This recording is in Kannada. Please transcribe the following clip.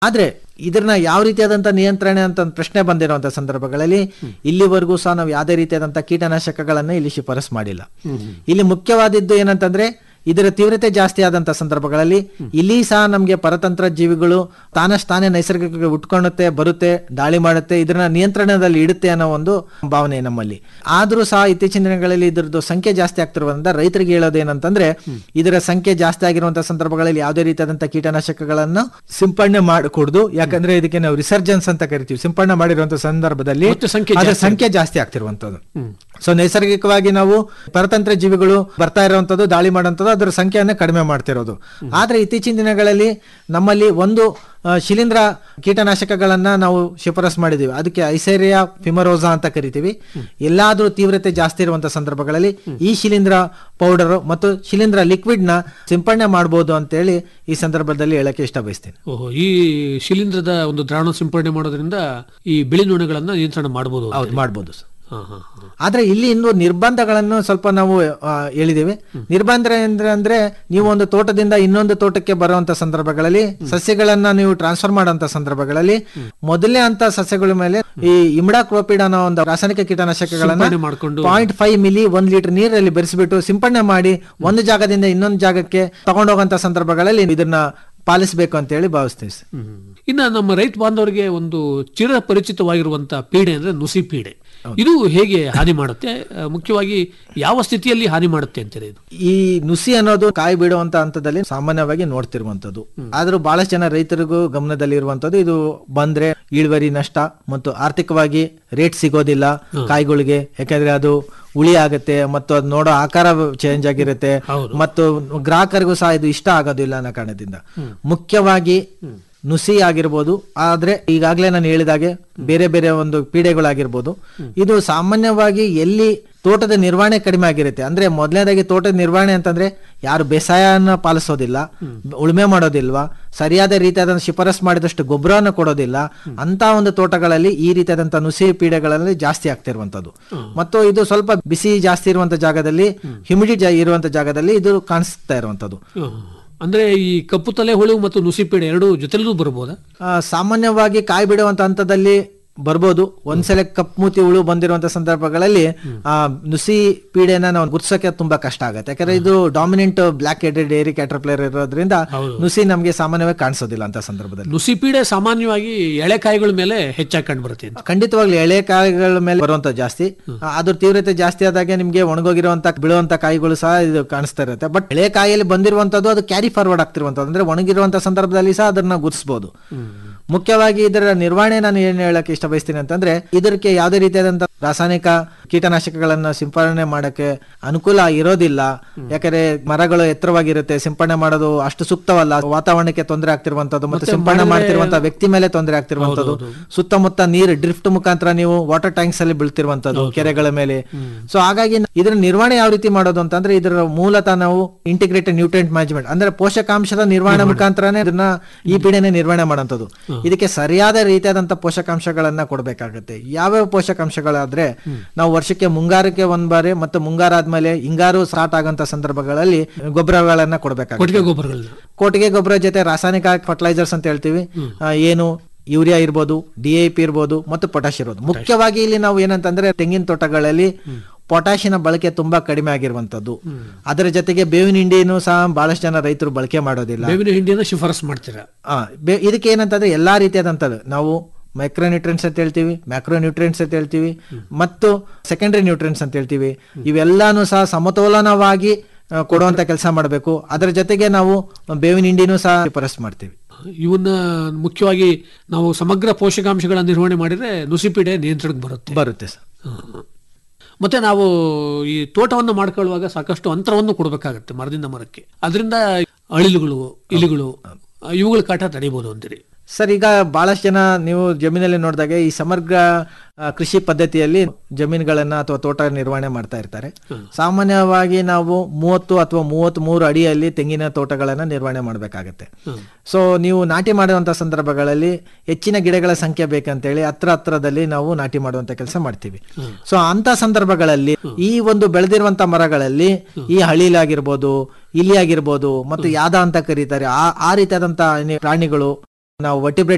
ಆದ್ರೆ ಇದನ್ನ ಯಾವ ರೀತಿಯಾದಂತ ನಿಯಂತ್ರಣ ಅಂತ ಒಂದ್ ಪ್ರಶ್ನೆ ಬಂದಿರುವಂತ ಸಂದರ್ಭಗಳಲ್ಲಿ ಇಲ್ಲಿವರೆಗೂ ಸಹ ನಾವು ಯಾವುದೇ ರೀತಿಯಾದಂತ ಕೀಟನಾಶಕಗಳನ್ನ ಇಲ್ಲಿ ಶಿಫಾರಸ್ ಮಾಡಿಲ್ಲ ಇಲ್ಲಿ ಮುಖ್ಯವಾದದ್ದು ಏನಂತಂದ್ರೆ ಇದರ ತೀವ್ರತೆ ಜಾಸ್ತಿ ಆದಂತ ಸಂದರ್ಭಗಳಲ್ಲಿ ಇಲ್ಲಿ ಸಹ ನಮಗೆ ಪರತಂತ್ರ ಜೀವಿಗಳು ತಾನಷ್ಟು ತಾನೇ ನೈಸರ್ಗಿಕ ಉಟ್ಕೊಳ್ಳುತ್ತೆ ಬರುತ್ತೆ ದಾಳಿ ಮಾಡುತ್ತೆ ಇದನ್ನ ನಿಯಂತ್ರಣದಲ್ಲಿ ಇಡುತ್ತೆ ಅನ್ನೋ ಒಂದು ಭಾವನೆ ನಮ್ಮಲ್ಲಿ ಆದ್ರೂ ಸಹ ಇತ್ತೀಚಿನ ದಿನಗಳಲ್ಲಿ ಇದರದ್ದು ಸಂಖ್ಯೆ ಜಾಸ್ತಿ ಆಗ್ತಿರೋದ್ರಿಂದ ರೈತರಿಗೆ ಹೇಳೋದೇನಂತಂದ್ರೆ ಇದರ ಸಂಖ್ಯೆ ಜಾಸ್ತಿ ಆಗಿರುವಂತಹ ಸಂದರ್ಭಗಳಲ್ಲಿ ಯಾವುದೇ ರೀತಿಯಾದಂತಹ ಕೀಟನಾಶಕಗಳನ್ನು ಸಿಂಪಡಣೆ ಮಾಡಕೂಡದು ಯಾಕಂದ್ರೆ ಇದಕ್ಕೆ ನಾವು ರಿಸರ್ಜೆನ್ಸ್ ಅಂತ ಕರಿತೀವಿ ಸಿಂಪಡಣೆ ಮಾಡಿರುವಂತಹ ಸಂದರ್ಭದಲ್ಲಿ ಮತ್ತೆ ಸಂಖ್ಯೆ ಅದರ ಜಾಸ್ತಿ ಸಂಖ್ಯೆ ಜಾಸ್ತಿ ಆಗ್ತಿರುವಂತದ್ದು ಸೊ ನೈಸರ್ಗಿಕವಾಗಿ ನಾವು ಪರತಂತ್ರ ಜೀವಿಗಳು ಬರ್ತಾ ಇರುವಂತದ್ದು ದಾಳಿ ಮಾಡುವಂಥದ್ದು ಅದರ ಸಂಖ್ಯೆಯನ್ನ ಕಡಿಮೆ ಮಾಡ್ತಿರೋದು ಆದ್ರೆ ಇತ್ತೀಚಿನ ದಿನಗಳಲ್ಲಿ ನಮ್ಮಲ್ಲಿ ಒಂದು ಆ, ಶಿಲೀಂಧ್ರ ಕೀಟನಾಶಕಗಳನ್ನ ನಾವು ಶಿಫಾರಸ್ ಮಾಡಿದೀವಿ ಅದಕ್ಕೆ ಐಸೇರಿಯಾ ಫಿಮರೋಸಾ ಅಂತ ಕರಿತೀವಿ ಎಲ್ಲಾದ್ರೂ ತೀವ್ರತೆ ಜಾಸ್ತಿ ಇರುವಂತಹ ಸಂದರ್ಭಗಳಲ್ಲಿ ಈ ಶಿಲೀಂಧ್ರ ಪೌಡರ್ ಮತ್ತು ಶಿಲೀಂಧ್ರ ಲಿಕ್ವಿಡ್ ನ ಸಿಂಪಡಣೆ ಮಾಡಬಹುದು ಅಂತೇಳಿ ಈ ಸಂದರ್ಭದಲ್ಲಿ ಹೇಳಕ್ಕೆ ಇಷ್ಟ ಬಯಸ್ತೀನಿ ಓಹೋ ಈ ಶಿಲೀಂಧ್ರದ ಒಂದು ದ್ರಾವಣ ಸಿಂಪಡಣೆ ಮಾಡೋದ್ರಿಂದ ಈ ಬಿಳಿ ನೊಣಗಳನ್ನ ನಿಯಂತ್ರಣ ಮಾಡಬಹುದು ಹೌದು ಮಾಡ್ಬೋದು ಸರ್ ಆದ್ರೆ ಇಲ್ಲಿ ಇನ್ನು ನಿರ್ಬಂಧಗಳನ್ನು ಸ್ವಲ್ಪ ನಾವು ಆ, ಹೇಳಿದ್ದೇವೆ ನಿರ್ಬಂಧ ಅಂದ್ರೆ ಅಂದ್ರೆ ನೀವು ಒಂದು ತೋಟದಿಂದ ಇನ್ನೊಂದು ತೋಟಕ್ಕೆ ಬರುವಂತ ಸಂದರ್ಭಗಳಲ್ಲಿ ಸಸ್ಯಗಳನ್ನ ನೀವು ಟ್ರಾನ್ಸ್ಫರ್ ಮಾಡುವಂತ ಸಂದರ್ಭಗಳಲ್ಲಿ ಮೊದಲನೇ ಅಂತ ಸಸ್ಯಗಳ ಮೇಲೆ ಈ ಇಮ್ಡಾ ಕ್ರೋಪಿಡ್ ಅನ್ನೋ ಒಂದು ರಾಸಾಯನಿಕ ಕೀಟನಾಶಕಗಳನ್ನ ಸಿಂಪಡಣೆ ಮಾಡ್ಕೊಂಡು ಪಾಯಿಂಟ್ ಫೈವ್ ಮಿಲಿ ಒಂದ್ ಲೀಟರ್ ನೀರಲ್ಲಿ ಬೆರೆಸಿಬಿಟ್ಟು ಸಿಂಪಡಣೆ ಮಾಡಿ ಒಂದು ಜಾಗದಿಂದ ಇನ್ನೊಂದು ಜಾಗಕ್ಕೆ ತಗೊಂಡೋಗಂತ ಸಂದರ್ಭಗಳಲ್ಲಿ ಇದನ್ನ ಪಾಲಿಸಬೇಕು ಅಂತ ಹೇಳಿ ಭಾವಿಸ್ತೀವಿ ಸರ್. ಹ್ಮ್. ಇನ್ನ ನಮ್ಮ ರೈತ ಬಾಂಧವರಿಗೆ ಒಂದು ಚಿರ ಪರಿಚಿತವಾಗಿರುವಂತ ಪೀಡೆ ಅಂದ್ರೆ ನುಸಿ ಪೀಡೆ ಇದು ಹೇಗೆ ಹಾನಿ ಮಾಡುತ್ತೆ ಆ, ಮುಖ್ಯವಾಗಿ ಯಾವ ಸ್ಥಿತಿಯಲ್ಲಿ ಹಾನಿ ಮಾಡುತ್ತೆ ಅಂತೀರಿ ಇದು ಈ ನುಸಿ ಅನ್ನೋದು ಕಾಯಿ ಬಿಡುವಂತ ಹಂತದಲ್ಲಿ ಸಾಮಾನ್ಯವಾಗಿ ನೋಡ್ತಿರುವಂತದ್ದು ಆದ್ರೂ ಬಹಳಷ್ಟು ಜನ ರೈತರಿಗೂ ಗಮನದಲ್ಲಿ ಇರುವಂತದ್ದು ಇದು ಬಂದ್ರೆ ಇಳುವರಿ ನಷ್ಟ ಮತ್ತು ಆರ್ಥಿಕವಾಗಿ ರೇಟ್ ಸಿಗೋದಿಲ್ಲ ಕಾಯಿಗಳಿಗೆ ಯಾಕಂದ್ರೆ ಅದು ಉಳಿ ಆಗುತ್ತೆ ಮತ್ತು ಅದು ನೋಡೋ ಆಕಾರ ಚೇಂಜ್ ಆಗಿರುತ್ತೆ ಹೌದು. ಮತ್ತು ಗ್ರಾಹಕರಿಗೂ ಸಹ ಇದು ಇಷ್ಟ ಆಗೋದಿಲ್ಲ ಅನ್ನೋ ಕಾರಣದಿಂದ ಮುಖ್ಯವಾಗಿ ನುಸಿ ಆಗಿರ್ಬೋದು ಆದ್ರೆ ಈಗಾಗಲೇ ನಾನು ಹೇಳಿದಾಗೆ ಬೇರೆ ಬೇರೆ ಒಂದು ಪೀಡೆಗಳಾಗಿರ್ಬೋದು ಇದು ಸಾಮಾನ್ಯವಾಗಿ ಎಲ್ಲಿ ತೋಟದ ನಿರ್ವಹಣೆ ಕಡಿಮೆ ಆಗಿರುತ್ತೆ ಅಂದ್ರೆ ಮೊದಲನೇದಾಗಿ ತೋಟದ ನಿರ್ವಹಣೆ ಅಂತಂದ್ರೆ ಯಾರು ಬೇಸಾಯನ ಪಾಲಿಸೋದಿಲ್ಲ ಉಳುಮೆ ಮಾಡೋದಿಲ್ವಾ ಸರಿಯಾದ ರೀತಿಯಾದ ಶಿಫಾರಸ್ ಮಾಡಿದಷ್ಟು ಗೊಬ್ಬರವನ್ನು ಕೊಡೋದಿಲ್ಲ ಅಂತ ಒಂದು ತೋಟಗಳಲ್ಲಿ ಈ ರೀತಿಯಾದಂತಹ ನುಸಿ ಪೀಡೆಗಳಲ್ಲಿ ಜಾಸ್ತಿ ಆಗ್ತಿರುವಂತದ್ದು ಮತ್ತು ಇದು ಸ್ವಲ್ಪ ಬಿಸಿ ಜಾಸ್ತಿ ಇರುವಂತ ಜಾಗದಲ್ಲಿ ಹ್ಯುಮಿಡಿಟಿ ಇರುವಂತ ಜಾಗದಲ್ಲಿ ಇದು ಕಾಣಿಸ್ತಾ ಇರುವಂತದ್ದು ಹ್ಮ್. ಅಂದ್ರೆ ಈ ಕಪ್ಪು ತಲೆ ಹುಳು ಮತ್ತು ನುಸಿ ಪೀಡೆ ಎರಡು ಜೊತೆಲೂ ಬರಬಹುದಾ ಆ, ಸಾಮಾನ್ಯವಾಗಿ ಕಾಯಿ ಬಿಡುವಂತ ಹಂತದಲ್ಲಿ ಬರ್ಬೋದು ಒಂದ್ಸಲ ಕಪ್ಮೂತಿ ಹುಳು ಬಂದಿರುವಂತ ಸಂದರ್ಭಗಳಲ್ಲಿ ಆ ನುಸಿ ಪೀಡೆನ ನಾವು ಗುರ್ಸಕ್ಕೆ ತುಂಬಾ ಕಷ್ಟ ಆಗುತ್ತೆ ಯಾಕಂದ್ರೆ ಇದು ಡಾಮಿನೆಂಟ್ ಬ್ಲಾಕ್ ಹೆಡೆಡ್ ಡೇರಿ ಕ್ಯಾಟರ್ಪ್ಲೇರ್ ಇರೋದ್ರಿಂದ ಹೌದು. ನುಸಿ ನಮಗೆ ಸಾಮಾನ್ಯವಾಗಿ ಕಾಣಿಸೋದಿಲ್ಲ ಅಂತ ಸಂದರ್ಭದಲ್ಲಿ ನುಸಿ ಪೀಡೆ ಸಾಮಾನ್ಯವಾಗಿ ಎಳೆಕಾಯಿಗಳ ಮೇಲೆ ಹೆಚ್ಚಾಗಿ ಕಂಡು ಬರುತ್ತೆ ಅಂತ ಖಂಡಿತವಾಗ್ಲೂ ಎಳೆ ಕಾಯಿಗಳ ಮೇಲೆ ಬರುವಂತ ಜಾಸ್ತಿ ಆ, ಅದ್ರ ತೀವ್ರತೆ ಜಾಸ್ತಿ ಆದಾಗೆ ನಿಮ್ಗೆ ಒಣಗೋಗಿರುವಂತ ಬೀಳುವಂತ ಕಾಯಿಗಳು ಸಹ ಇದು ಕಾಣಿಸ್ತಾ ಇರುತ್ತೆ ಬಟ್ ಎಳೆ ಕಾಯಿಯಲ್ಲಿ ಬಂದಿರುವಂತದ್ದು ಅದು ಕ್ಯಾರಿ ಫಾರ್ವರ್ಡ್ ಆಗ್ತಿರುವಂತದ್ದು ಅಂದ್ರೆ ಒಣಗಿರುವಂತ ಸಂದರ್ಭದಲ್ಲಿ ಸಹ ಅದನ್ನ ಗುರ್ಸ್ಬೋದು ಮುಖ್ಯವಾಗಿ ಇದರ ನಿರ್ವಹಣೆ ನಾನು ಏನ್ ಹೇಳಕ್ಕೆ ಇಷ್ಟ ಬಯಸ್ತೀನಿ ಅಂತಂದ್ರೆ ಇದಕ್ಕೆ ಯಾವುದೇ ರೀತಿಯಾದಂತ ರಾಸಾಯನಿಕ ಕೀಟನಾಶಕಗಳನ್ನ ಸಿಂಪಡಣೆ ಮಾಡಕ್ಕೆ ಅನುಕೂಲ ಇರೋದಿಲ್ಲ ಯಾಕಂದ್ರೆ ಮರಗಳು ಎತ್ತರವಾಗಿರುತ್ತೆ ಸಿಂಪಡಣೆ ಮಾಡೋದು ಅಷ್ಟು ಸೂಕ್ತವಲ್ಲ ವಾತಾವರಣಕ್ಕೆ ತೊಂದರೆ ಆಗ್ತಿರುವಂತದ್ದು ಮತ್ತು ಸಿಂಪಡಣೆ ಮಾಡ್ತಿರುವಂತ ವ್ಯಕ್ತಿ ಮೇಲೆ ತೊಂದರೆ ಆಗ್ತಿರುವಂತದ್ದು ಸುತ್ತಮುತ್ತ ನೀರು ಡ್ರಿಫ್ಟ್ ಮುಖಾಂತರ ನೀವು ವಾಟರ್ ಟ್ಯಾಂಕ್ಸ್ ಅಲ್ಲಿ ಬೀಳ್ತಿರುವಂತದ್ದು ಕೆರೆಗಳ ಮೇಲೆ ಸೊ ಹಾಗಾಗಿ ಇದರ ನಿರ್ವಹಣೆ ಯಾವ ರೀತಿ ಮಾಡೋದು ಅಂತಂದ್ರೆ ಇದರ ಮೂಲತಃ ನಾವು ಇಂಟಿಗ್ರೇಟೆಡ್ ನ್ಯೂಟ್ರಿಯೆಂಟ್ ಮ್ಯಾನೇಜ್ಮೆಂಟ್ ಅಂದ್ರೆ ಪೋಷಕಾಂಶದ ನಿರ್ವಹಣೆ ಮುಖಾಂತರನೇ ಇದನ್ನ ಈ ಪೀಡೆನೆ ನಿರ್ವಹಣೆ ಮಾಡೋಂಥದ್ದು ಇದಕ್ಕೆ ಸರಿಯಾದ ರೀತಿಯಾದಂತ ಪೋಷಕಾಂಶಗಳನ್ನ ಕೊಡಬೇಕಾಗುತ್ತೆ ಯಾವ್ಯಾವ ಪೋಷಕಾಂಶಗಳಾದ್ರೆ ನಾವು ವರ್ಷಕ್ಕೆ ಮುಂಗಾರಕ್ಕೆ ಒಂದ್ ಬಾರಿ ಮತ್ತು ಮುಂಗಾರ ಆದ್ಮೇಲೆ ಹಿಂಗಾರು ಸ್ಟಾರ್ಟ್ ಆಗಂತ ಸಂದರ್ಭಗಳಲ್ಲಿ ಗೊಬ್ಬರಗಳನ್ನ ಕೊಡಬೇಕಾಗುತ್ತೆ ಕೊಟ್ಟಿಗೆ ಗೊಬ್ಬರಗಳನ್ನ ಕೊಟ್ಟಿಗೆ ಗೊಬ್ಬರ ಜೊತೆ ರಾಸಾಯನಿಕ ಫರ್ಟಿಲೈಸರ್ಸ್ ಅಂತ ಹೇಳ್ತೀವಿ ಆ, ಏನು ಯೂರಿಯಾ ಇರ್ಬೋದು ಡಿ ಎ ಪಿ ಇರ್ಬೋದು ಮತ್ತು ಪೊಟ್ಯಾಶ್ ಇರ್ಬೋದು ಮುಖ್ಯವಾಗಿ ಇಲ್ಲಿ ನಾವು ಏನಂತಂದ್ರೆ ತೆಂಗಿನ ತೋಟಗಳಲ್ಲಿ ಪೊಟ್ಯಾಶಿನ ಬಳಕೆ ತುಂಬಾ ಕಡಿಮೆ ಆಗಿರುವಂತದ್ದು ಅದರ ಜೊತೆಗೆ ಬೇವಿನ ಹಿಂಡಿನೂ ಸಹ ಬಹಳಷ್ಟು ಜನ ರೈತರು ಬಳಕೆ ಮಾಡೋದಿಲ್ಲ ಬೇವಿನ ಹಿಂಡಿಯನ್ನು ಶಿಫಾರಸ್ ಮಾಡ್ತೀರಾ ಆ, ಬೆ- ಇದಕ್ಕೆ ಏನಂತಂದ್ರೆ ಎಲ್ಲಾ ರೀತಿಯಾದಂಥದ್ದು ನಾವು ಮೈಕ್ರೋನ್ಯೂಟ್ರಿಯೆಂಟ್ಸ್ ಅಂತ ಹೇಳ್ತೀವಿ ಮ್ಯಾಕ್ರೋನ್ಯೂಟ್ರಿಯೆಂಟ್ಸ್ ಅಂತ ಹೇಳ್ತೀವಿ ಮತ್ತು ಸೆಕೆಂಡರಿ ನ್ಯೂಟ್ರಿಯೆಂಟ್ಸ್ ಅಂತ ಹೇಳ್ತೀವಿ ಇವೆಲ್ಲಾನು ಸಹ ಸಮತೋಲನವಾಗಿ ಆ, ಕೊಡುವಂತ ಕೆಲಸ ಮಾಡಬೇಕು ಅದರ ಜೊತೆಗೆ ನಾವು ಬೇವಿನ ಹಿಂಡಿನೂ ಸಹ ಶಿಫಾರಸ್ ಮಾಡ್ತೀವಿ ಇವನ್ನ ಮುಖ್ಯವಾಗಿ ನಾವು ಸಮಗ್ರ ಪೋಷಕಾಂಶಗಳ ನಿರ್ವಹಣೆ ಮಾಡಿದ್ರೆ ನುಸಿಪೀಡೆ ನಿಯಂತ್ರಣಕ್ಕೆ ಬರುತ್ತೆ ಬರುತ್ತೆ ಸರ್ ಹ್ಮ್. ಮತ್ತೆ ನಾವು ಈ ತೋಟವನ್ನು ಮಾಡ್ಕೊಳ್ಳುವಾಗ ಸಾಕಷ್ಟು ಅಂತರವನ್ನು ಕೊಡಬೇಕಾಗತ್ತೆ ಮರದಿಂದ ಮರಕ್ಕೆ ಅದರಿಂದ ಅಳಿಲುಗಳು ಇಲಿಗಳು ಇವುಗಳ ಕಾಟ ತಡಿಬಹುದು ಅಂತೀರಿ ಸರ್ ಈಗ ಬಹಳಷ್ಟು ಜನ ನೀವು ಜಮೀನಲ್ಲಿ ನೋಡಿದಾಗ ಈ ಸಮಗ್ರ ಆ, ಕೃಷಿ ಪದ್ಧತಿಯಲ್ಲಿ ಜಮೀನುಗಳನ್ನ ಅಥವಾ ತೋಟ ನಿರ್ವಹಣೆ ಮಾಡ್ತಾ ಇರ್ತಾರೆ ಸಾಮಾನ್ಯವಾಗಿ ನಾವು ಮೂವತ್ತು ಅಥವಾ ಮೂವತ್ತ್ ಮೂರು ಅಡಿಯಲ್ಲಿ ತೆಂಗಿನ ತೋಟಗಳನ್ನ ನಿರ್ವಹಣೆ ಮಾಡಬೇಕಾಗತ್ತೆ ಸೊ ನೀವು ನಾಟಿ ಮಾಡುವಂತ ಸಂದರ್ಭಗಳಲ್ಲಿ ಹೆಚ್ಚಿನ ಗಿಡಗಳ ಸಂಖ್ಯೆ ಬೇಕಂತೇಳಿ ಹತ್ರ ಹತ್ರದಲ್ಲಿ ನಾವು ನಾಟಿ ಮಾಡುವಂತ ಕೆಲಸ ಮಾಡ್ತೀವಿ ಸೊ ಅಂತ ಸಂದರ್ಭಗಳಲ್ಲಿ ಈ ಒಂದು ಬೆಳೆದಿರುವಂತ ಮರಗಳಲ್ಲಿ ಈ ಹಳಿಲಾಗಿರ್ಬೋದು ಇಲಿ ಆಗಿರ್ಬೋದು ಮತ್ತು ಯಾದ ಅಂತ ಕರೀತಾರೆ ಆ ಆ ರೀತಿಯಾದಂತ ಪ್ರಾಣಿಗಳು ನಾವು ವರ್ಟಿಬ್ರೇಟ್